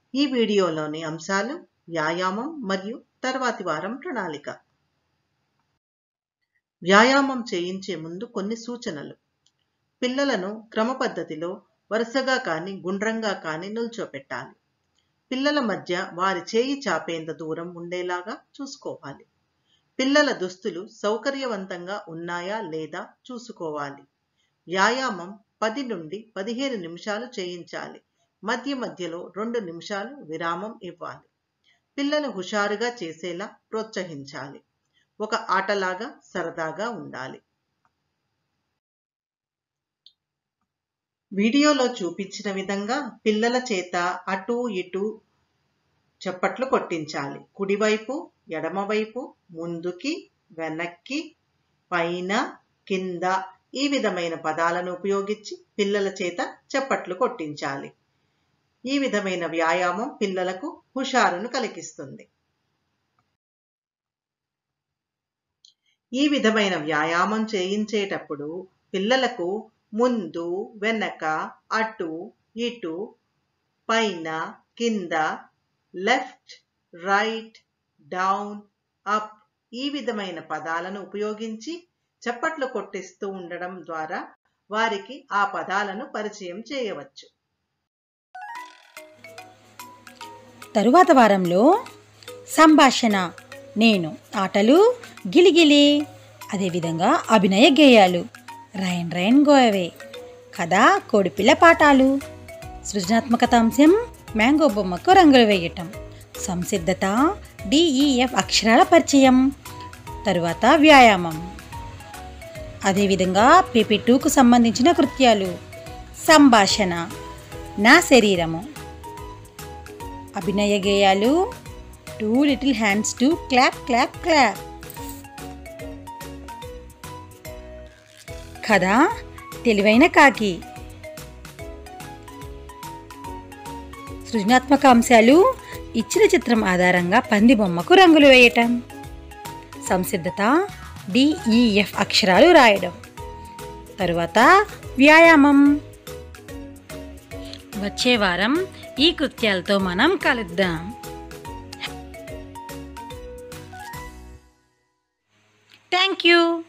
ఈ వీడియోలోని అంశాలు వ్యాయామం మరియు తర్వాతి వారం ప్రణాళిక వ్యాయామం చేయించే ముందు కొన్ని సూచనలు పిల్లలను క్రమ పద్ధతిలో వరుసగా కానీ గుండ్రంగా కానీ నిల్చోపెట్టాలి పిల్లల మధ్య వారి చేయి చాపేంత దూరం ఉండేలాగా చూసుకోవాలి పిల్లల దుస్తులు సౌకర్యవంతంగా ఉన్నాయా లేదా చూసుకోవాలి వ్యాయామం పది నుండి పదిహేను నిమిషాలు చేయించాలి మధ్య మధ్యలో రెండు నిమిషాలు విరామం ఇవ్వాలి పిల్లలు హుషారుగా చేసేలా ప్రోత్సహించాలి ఒక ఆటలాగా సరదాగా ఉండాలి వీడియోలో చూపించిన విధంగా పిల్లల చేత అటు ఇటు చప్పట్లు కొట్టించాలి కుడివైపు ఎడమవైపు ముందుకి వెనక్కి పైన కింద ఈ విధమైన పదాలను ఉపయోగించి పిల్లల చేత చప్పట్లు కొట్టించాలి ఈ విధమైన వ్యాయామం పిల్లలకు హుషారును కలిగిస్తుంది ఈ విధమైన వ్యాయామం చేయించేటప్పుడు పిల్లలకు ముందు వెనక అటు ఇటు పైన కింద లెఫ్ట్ రైట్ డౌన్ అప్ ఈ విధమైన పదాలను ఉపయోగించి చప్పట్లు కొట్టిస్తూ ఉండడం ద్వారా వారికి ఆ పదాలను పరిచయం చేయవచ్చు తరువాత వారంలో సంభాషణ నేను ఆటలు గిలిగిలి అదేవిధంగా అభినయ గేయాలు రైన్ రైన్ గోయవే కథ కోడిపిల్ల పాఠాలు సృజనాత్మకత అంశం మ్యాంగో బొమ్మకు రంగులు వేయటం సంసిద్ధత డిఈఎఫ్ అక్షరాల పరిచయం తరువాత వ్యాయామం అదేవిధంగా పీపీ టూకు సంబంధించిన కృత్యాలు సంభాషణ నా శరీరము అభినయ గేయాలు two little hands to clap clap clap కథ తెలివైన కాకి సృజనాత్మక అంశాలు ఇచ్చిన చిత్రం ఆధారంగా పంది బొమ్మకు రంగులు వేయటం సంసిద్ధత డిఈఎఫ్ అక్షరాలు రాయడం తరువాత వ్యాయామం వచ్చే వారం ఈ కృత్యాలతో మనం కలుద్దాం థ్యాంక్ యూ